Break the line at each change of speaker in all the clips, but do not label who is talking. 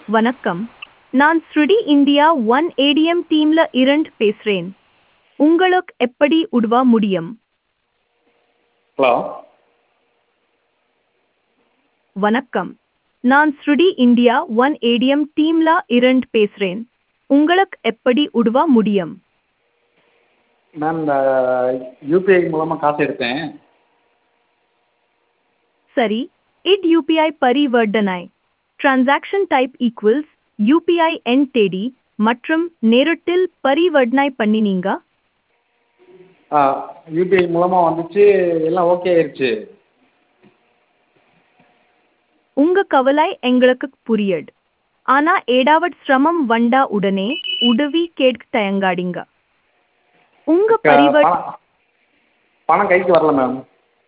வணக்கம் நான் ஸ்ருடி இந்தியா ஒன் ஏடிஎம் டீம்ல இரண்டு பேசுறேன் உங்களுக்கு எப்படி உதவ முடியும்
ஹலோ
வணக்கம் நான் ஸ்ருடி இந்தியா ஒன் ஏடிஎம் டீம்ல இரண்டு பேசுறேன் உங்களுக்கு எப்படி உதவ முடியும்
மேம் இந்த யூபிஐ மூலமாக காசு எடுத்தேன்
சரி இட் யூபிஐ பரிவர்த்தனை டிரான்சாக்ஷன் டைப் ஈக்குவல்ஸ் யூபிஐ என் தேதி மற்றும் நேரத்தில் பரிவர்த்தனை பண்ணினீங்க
ஆ யூபிஐ மூலமாக வந்துச்சு எல்லாம் ஓகே ஆயிடுச்சு
உங்க கவலை எங்களுக்கு புரியுது ஆனா ஏடாவட் சிரமம் வந்தா உடனே உதவி கேட்க தயங்காதீங்க உங்க
க-
பரிவர்த்தனை
பணம் பணம் கைக்கு வரல மேம்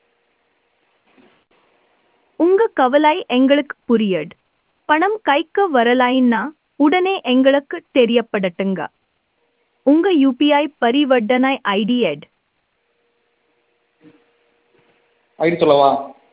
உங்க கவலை எங்களுக்கு புரியுது பணம் கைக்கு வரலைன்னா உடனே எங்களுக்கு தெரியப்படட்டுங்க உங்க யூபிஐ பரிவர்த்தனை ஐடி எட்
ஐடி சொல்லவா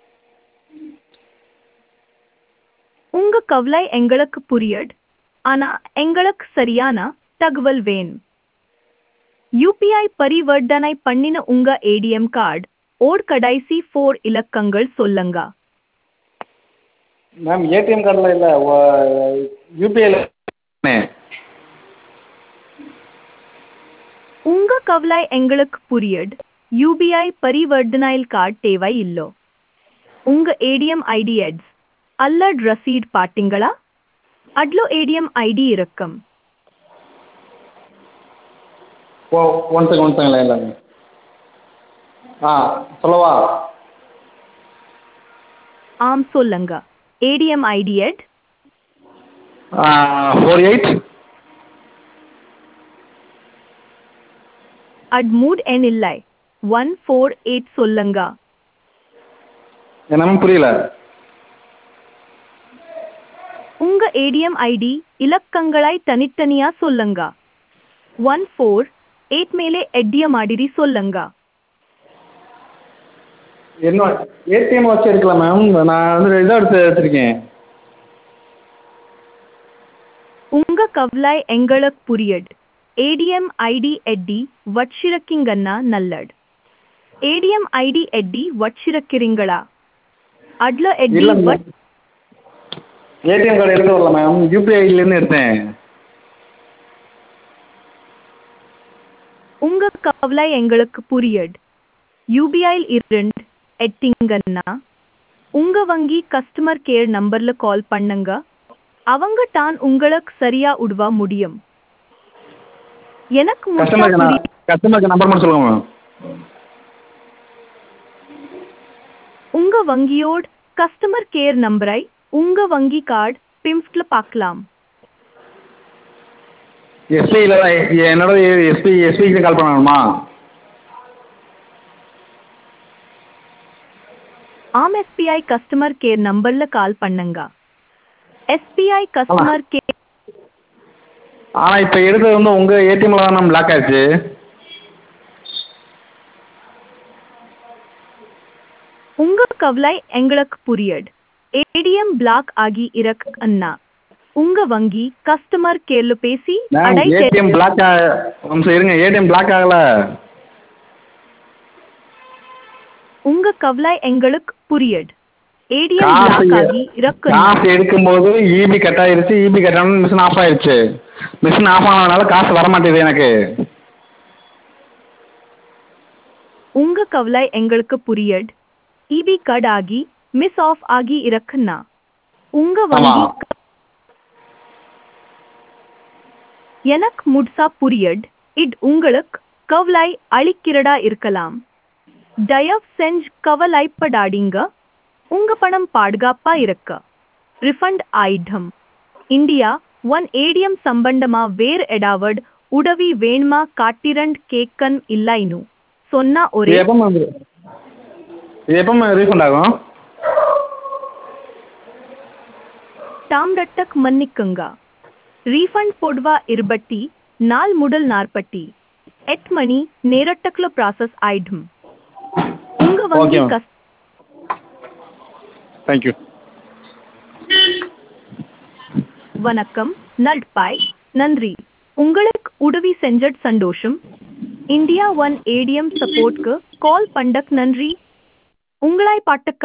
உங்க கவலை எங்களுக்கு புரியுது ஆனா எங்களுக்கு சரியான தகவல் வேணும் யூபிஐ பரிவர்த்தனை பண்ணின உங்க ஏடிஎம் கார்டு ஓர் கடைசி ஃபோர் இலக்கங்கள் சொல்லுங்க
மேம் ஏடிஎம் கார்டில் இல்லை யூபிஐயில்
உங்க கவலை எங்களுக்கு புரியுது யூபிஐ பரிவர்த்தனையில் கார்டு தேவை இல்லோ உங்க ஏடிஎம் ஐடி எட்ஸ் அல்லட் ரசீட் பாட்டிங்களா அட்லோ ஏடிஎம் ஐடி இருக்கும்
oh one second one second இல்லை ஆ சொல்லவா
ஆம் சொல்லுங்க ஏடிஎம் ஐடி எட்
ஃபோர் எயிட்
அட் மூட் என் இல்லை ஒன் ஃபோர் எயிட் சொல்லுங்க
என்ன மேம் புரியல
உங்க ஏடிஎம் ஐடி இலக்கங்களை தனித்தனியா சொல்லுங்க ஒன் ஃபோர் எயிட் மேலே எட்டிய மாதிரி சொல்லுங்க
என்ன ஏடிஎம் வச்சு எடுக்கல மேம் நான் வந்து இதாக எடுத்து வச்சுருக்கேன்
உங்க கவலை எங்களுக்கு புரியுது ஏடிஎம் ஐடி எட்டி வச்சிருக்கீங்கன்னா நல்லது ஏடிஎம் ஐடி எட்டி வச்சிருக்கிறீங்களா அட்ல எட்டி
இல்லை மேம்
வச்
ஏடிஎம் கார்டு எடுக்க வரல மேம் யூபிஐலேருந்து எடுத்தேன்
உங்க கவலை எங்களுக்கு புரியுது யூபிஐயில் இருந்து எட்டிங்கன்னா உங்க வங்கி கஸ்டமர் கேர் நம்பர்ல கால் பண்ணுங்க அவங்க தான் உங்களுக்கு சரியா உதவ முடியும் எனக்கு முழுசா
கஸ்டமருக்கு நான்
புரி-
கஸ்டமருக்கு நம்பர் மட்டும் சொல்லுங்க மேம்
உங்க வங்கியோட கஸ்டமர் கேர் நம்பரை உங்க வங்கி கார்டு பிம்ஸ்ல பார்க்கலாம்
எஸ்பிஐயில் என்னோட எஸ்பி எஸ்பிக்கு கால் பண்ணணுமா
ஆம் எஸ்பிஐ கஸ்டமர் கேர் நம்பர்ல கால் பண்ணுங்க எஸ்பிஐ கஸ்டமர் கேர்
ஆனால் இப்போ எடுத்தது வந்து உங்கள் ஏடிஎம்மில் தான் மேம் லாக் ஆயிடுச்சு
உங்க கவலை எங்களுக்கு புரியுது ஏடிஎம் பிளாக் ஆகி இருக்கு அண்ணா உங்க வங்கி கஸ்டமர் கேர்ல பேசி
மேம்
அடை தெ-
ஏடிஎம் பிளாக் ஆ ஒரு நிமிஷம் இருங்க ஏடிஎம் பிளாக் ஆகலை
உங்க கவலை எங்களுக்கு புரியுது ஏடிஎம்
காசு
பிளாக் ஆகி இருக்கு அண்ணா.
காசு எடுக்கும்போது இபி கட் ஆயிருச்சு இபி கட் ஆனது மிஷின் ஆஃப் ஆயிருச்சு மிஷின் ஆஃப் ஆனதுனால காசு வர மாட்டேங்குது எனக்கு
உங்க கவலை எங்களுக்கு புரியுது இபி கட் ஆகி மிஸ் ஆஃப் ஆகி இருக்குன்னா உங்க வங்கி
ஆமா.
எனக்கு முழுசா புரியுது இது உங்களுக்கு கவலை அளிக்கிறதா இருக்கலாம் தயவு செஞ்சு கவலைப்படாதீங்க உங்க பணம் பாதுகாப்பா இருக்க ரிஃபண்ட் ஆயிடும் இந்தியா ஒன் ஏடிஎம் சம்பந்தமா வேற எடாவட் உதவி வேணுமா காட்டிரண்ட் கேக்கன் இல்லைன்னு சொன்னா
இது
ஒரே
எப்போ மேம் இது எப்போ மேம் ரீஃபண்ட் ஆகும்
டாம்ரட்டக் மன்னிக்குங்க ரீஃபண்ட் போடுவா இருபட்டி நாள் முதல் நாற்பட்டி எட் மணி நேரட்டக்ல ப்ராசஸ் ஆயிடும் உங்க வங்கி
Okay, ma'am.
கஸ்
தேங்க்யூ
வணக்கம் நல்பாய் நன்றி உங்களுக்கு உதவி செஞ்சட் சந்தோஷம் இந்தியா ஒன் ஏடிஎம் சப்போர்ட்க்கு கால் பண்டக் நன்றி உங்களாய் பாட்டுக்க